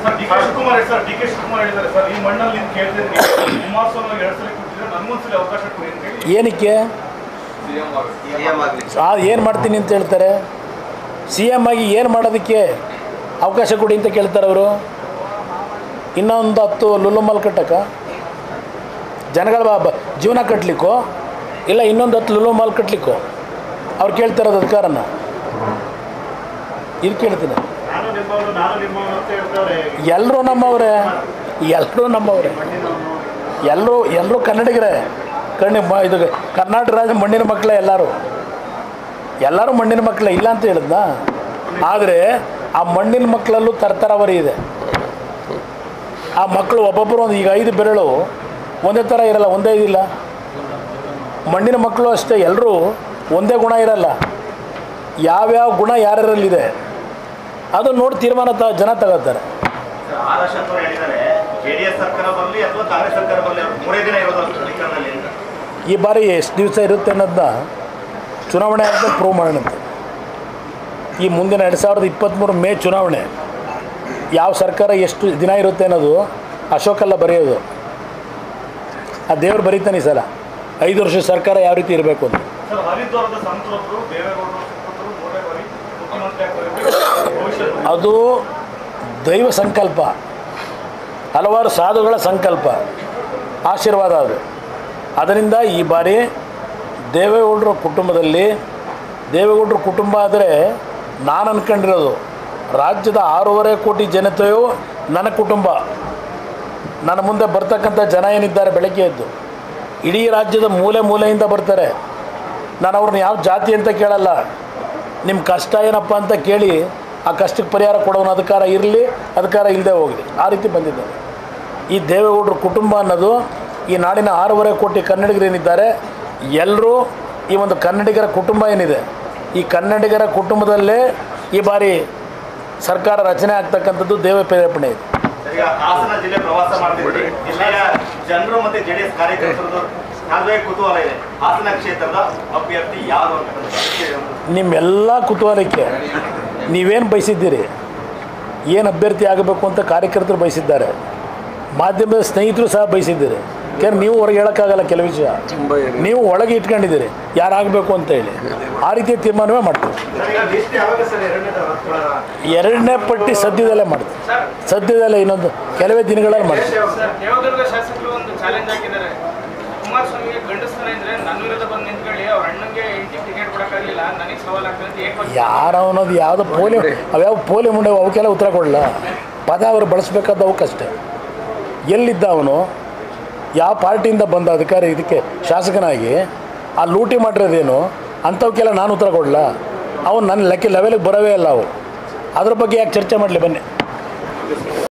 sir D K Shivakumar sir D K Shivakumar ಹೇಳಿದ್ದಾರೆ sir ಈ ಮಣ್ಣಲ್ಲಿ ನಿಂತು ಕೇಳ್ತಿದ್ರೆ ಕುಮಾರಸ್ವಾಮಿ ಎರಡು ಸಲ ಕೊಟ್ಟಿದ್ರೆ ನನಗೊಂದ್ಸಲ ಅವಕಾಶ ಕೊಡಿ ಅಂತ ಹೇಳಿ ಏನಕ್ಕೆ ಸಿಎಂ ಆಗಲಿ ಆ ಏನು ಮಾಡ್ತೀನಿ ಅಂತ ಹೇಳ್ತಾರೆ ಸಿ ಎಮ್ ಆಗಿ ಏನು ಮಾಡೋದಕ್ಕೆ ಅವಕಾಶ ಕೊಡಿ ಅಂತ ಕೇಳ್ತಾರೆ ಅವರು ಇನ್ನೊಂದು ಹತ್ತು ಲುಲ್ಲುಮಲ್ ಕಟ್ಟಕ್ಕ ಜನಗಳ ಬ- ಬ- ಜೀವನ ಕಟ್ಟಲಿಕ್ಕೋ ಇಲ್ಲ ಇನ್ನೊಂದು ಹತ್ತು ಲುಲ್ಲುಮಲ್ ಕಟ್ಟಲಿಕ್ಕೋ ಅವ್ರು ಕೇಳ್ತಿರೋದು ಅಧಿಕಾರನ ಇದು ಕೇಳ್ತೀನಿ ನಾನು ನಿಮ್ಮವರು ನಾನು ನಿಮ್ಮವರು ಅಂತ ಹೇಳ್ತಾರೆ ಎಲ್ಲರೂ ನಮ್ಮವರೇ ಎಲ್ಲರೂ ನಮ್ಮವರೇ ಎಲ್ಲರೂ ಎಲ್ಲರೂ ಕನ್ನಡಿಗರೇ ಕಣ್ಣಿ ಮ ಇದು ಕರ್ನಾಟಕ ರಾಜ್ಯ ಮಣ್ಣಿನ ಮಕ್ಕಳೇ ಎಲ್ಲರೂ ಎಲ್ಲರೂ ಮಣ್ಣಿನ ಮಕ್ಕಳೇ ಇಲ್ಲ ಅಂತ ಹೇಳಿದ್ನ ಆದರೆ ಆ ಮಣ್ಣಿನ ಮಕ್ಕಳಲ್ಲೂ ತರ್ತರಾವರಿ ಇದೆ ಆ ಮಕ್ಕಳು ಒಬ್ಬೊಬ್ಬರು ಒಂದು ಈಗ ಐದು ಬೆರಳು ಒಂದೇ ಥರ ಇರಲ್ಲ ಒಂದೇ ಇದಿಲ್ಲ ಮಣ್ಣಿನ ಮಕ್ಕಳು ಅಷ್ಟೇ ಎಲ್ಲರೂ ಒಂದೇ ಗುಣ ಇರಲ್ಲ ಯಾವ್ಯಾವ ಗುಣ ಯಾರ್ಯಾರಲ್ಲಿದೆ ಅದು ನೋಡಿ ತೀರ್ಮಾನ ತ ಜನ ತಗೋತಾರೆ ಆರ್ ಅಶೋಕ್ ಅವರು ಹೇಳಿದ್ದಾರೆ ಜೆಡಿಎಸ್ ಸರ್ಕಾರ ಬರಲಿ ಅಥವಾ ಕಾಂಗ್ರೆಸ್ ಸರ್ಕಾರ ಬರಲಿ ಮೂರೇ ದಿನ ಇರೋದು ಅಧಿಕಾರದಲ್ಲಿ ಅಂತ ಈ ಬಾರಿ ಎಷ್ಟು ದಿವಸ ಇರುತ್ತೆ ಅನ್ನೋದನ್ನ ಚುನಾವಣೆ ಅಂತ ಪ್ರೂವ್ ಮಾಡೋಣಂತೆ ಈ ಮುಂದಿನ ಎರಡು ಸಾವಿರದ ಇಪ್ಪತ್ತ್ಮೂರು ಮೇ ಚುನಾವಣೆ ಯಾವ ಸರ್ಕಾರ ಎಷ್ಟು ದಿನ ಇರುತ್ತೆ ಅನ್ನೋದು ಅಶೋಕಲ್ಲ ಬರೆಯೋದು ಆ ದೇವ್ರು ಬರೀತಾನೆ ಈ ಸಲ ಐದು ವರ್ಷ ಸರ್ಕಾರ ಯಾವ ರೀತಿ ಇರಬೇಕು ಅಂತ ಸರ್ ಹರಿದ್ವಾರದ ಸಂತರೊಬ್ಬರು ದೇವೇಗೌಡರು ಸುಪುತ್ರರು ಮೂರನೇ ಬಾರಿ ಮುಖ್ಯಮಂತ್ರಿ ಆಗ್ತಾರೆ ಭವಿಷ್ಯದಲ್ಲಿ ಅದು ದೈವ ಸಂಕಲ್ಪ ಹಲವಾರು ಸಾಧುಗಳ ಸಂಕಲ್ಪ ಆಶೀರ್ವಾದ ಅದು ಅದರಿಂದ ಈ ಬಾರಿ ದೇವೇಗೌಡರ ಕುಟುಂಬದಲ್ಲಿ ದೇವೇಗೌಡರ ಕುಟುಂಬ ಆದರೆ ನಾನು ಅಂದ್ಕೊಂಡಿರೋದು ರಾಜ್ಯದ ಆರೂವರೆ ಕೋಟಿ ಜನತೆಯು ನನ್ನ ಕುಟುಂಬ ನನ್ನ ಮುಂದೆ ಬರ್ತಕ್ಕಂಥ ಜನ ಏನಿದ್ದಾರೆ ಬೆಳಗ್ಗೆ ಎದ್ದು ಇಡೀ ರಾಜ್ಯದ ಮೂಲೆ ಮೂಲೆಯಿಂದ ಬರ್ತಾರೆ ನಾನು ಅವ್ರನ್ನ ಯಾವ ಜಾತಿ ಅಂತ ಕೇಳಲ್ಲ ನಿಮ್ಮ ಕಷ್ಟ ಏನಪ್ಪ ಅಂತ ಕೇಳಿ ಆ ಕಷ್ಟಕ್ಕೆ ಪರಿಹಾರ ಕೊಡೋನ ಅಧಿಕಾರ ಇರಲಿ ಅಧಿಕಾರ ಇಲ್ಲದೆ ಹೋಗಲಿ ಆ ರೀತಿ ಬಂದಿದ್ದಾರೆ ಈ ದೇವೇಗೌಡರ ಕುಟುಂಬ ಅನ್ನೋದು ಈ ನಾಡಿನ ಆರೂವರೆ ಕೋಟಿ ಕನ್ನಡಿಗರೇನಿದ್ದಾರೆ ಎಲ್ಲರೂ ಈ ಒಂದು ಕನ್ನಡಿಗರ ಕುಟುಂಬ ಏನಿದೆ ಈ ಕನ್ನಡಿಗರ ಕುಟುಂಬದಲ್ಲೇ ಈ ಬಾರಿ ಸರ್ಕಾರ ರಚನೆ ಆಗ್ತಕ್ಕಂಥದ್ದು ದೇವ ಪ್ರೇರೇಪಣೆ ಇದೆ ಈಗ ಹಾಸನ ಜಿಲ್ಲೆ ಪ್ರವಾಸ ಮಾಡ್ತಿದ್ವಿ ಜಿಲ್ಲೆಯ ಜನರು ಮತ್ತೆ ಜೆಡಿಎಸ್ ಕಾರ್ಯಕರ್ತರದ್ದು ನಡುವೆ ಕುತೂಹಲ ಇದೆ ಹಾಸನ ಕ್ಷೇತ್ರದ ಅಭ್ಯರ್ಥಿ ಯಾರು ಅಂತ ನಿಮ್ಮೆಲ್ಲ ಕುತೂಹಲಕ್ಕೆ ನೀವೇನು ಬಯಸಿದ್ದೀರಿ ಏನು ಅಭ್ಯರ್ಥಿ ಆಗಬೇಕು ಅಂತ ಕಾರ್ಯಕರ್ತರು ಬಯಸಿದ್ದಾರೆ ಮಾಧ್ಯಮದ ಸ್ನೇಹಿತರು ಸಹ ಬಯಸಿದ್ದೀರಿ ಯಾಕಂದ್ರೆ ನೀವು ಹೊರಗೆ ಹೇಳೋಕ್ಕಾಗಲ್ಲ ಕೆಲವು ವಿಷಯ ನೀವು ಒಳಗೆ ಇಟ್ಕೊಂಡಿದ್ದೀರಿ ಯಾರಾಗಬೇಕು ಅಂತ ಹೇಳಿ ಆ ರೀತಿಯ ತೀರ್ಮಾನವೇ ಮಾಡ್ತೀವಿ ಸರ್ ಈಗ ಲಿಸ್ಟ್ ಯಾವಾಗ ಸರ್ ಎರಡನೇ ಎರಡನೇ ಪಟ್ಟಿ ಸದ್ಯದಲ್ಲೇ ಮಾಡ್ತೀವಿ ಸದ್ಯದಲ್ಲೇ ಇನ್ನೊಂದು ಕೆಲವೇ ದಿನಗಳಲ್ಲಿ ಮಾಡ್ತೀವಿ ಸರ್ ದೇವದುರ್ಗ ಶಾಸಕರು ಒಂದು ಚಾಲೆಂಜ್ ಹಾಕಿದ್ದಾರೆ ಕುಮಾರಸ್ವಾಮಿಗೆ ಗಂಡಸ್ತಾನೆ ಅಂದ್ರೆ ನನ್ನ ವಿರುದ್ಧ ಬಂದು ನಿಂತ್ಕೊಳ್ಳಿ ಅವ್ರ ಅಣ್ಣಂಗೆ ಹೆಂಡತಿ ಟಿಕೆಟ್ ಕೊಡಕ್ಕಾಗಲಿಲ್ಲ ನನಗೆ ಸವಾಲಾಗ್ತದೆ ಅಂತ ಏಕ ಯಾರು ಅನ್ನೋದು ಯಾವುದೋ ಪೋಲಿ ಅವ್ಯಾವ ಪೋಲಿ ಮುಂಡೆ ಅವಕ್ಕೆಲ್ಲ ಉತ್ತರ ಕೊಡಲ್ಲ ಪದ ಅವರು ಬಳಸ್ಬೇಕಾದವಕ್ಕಷ್ಟೇ ಎಲ್ಲಿದ್ದ ಅವನು ಯಾವ ಪಾರ್ಟಿಯಿಂದ ಬಂದ ಅಧಿಕಾರಿ ಇದಕ್ಕೆ ಶಾಸಕನಾಗಿ ಆ ಲೂಟಿ ಮಾಡಿರೋದೇನು ಅಂಥವಕ್ಕೆಲ್ಲ ನಾನು ಉತ್ತರ ಕೊಡಲ್ಲ ಅವನು ನನ್ನ ಲೆಕ್ಕ ಲೆವೆಲಿಗೆ ಬರೋವೇ ಇಲ್ಲ ಅವು ಅದ್ರ ಬಗ್ಗೆ ಯಾಕೆ ಚರ್ಚೆ ಮಾಡಲಿ ಬನ್ನಿ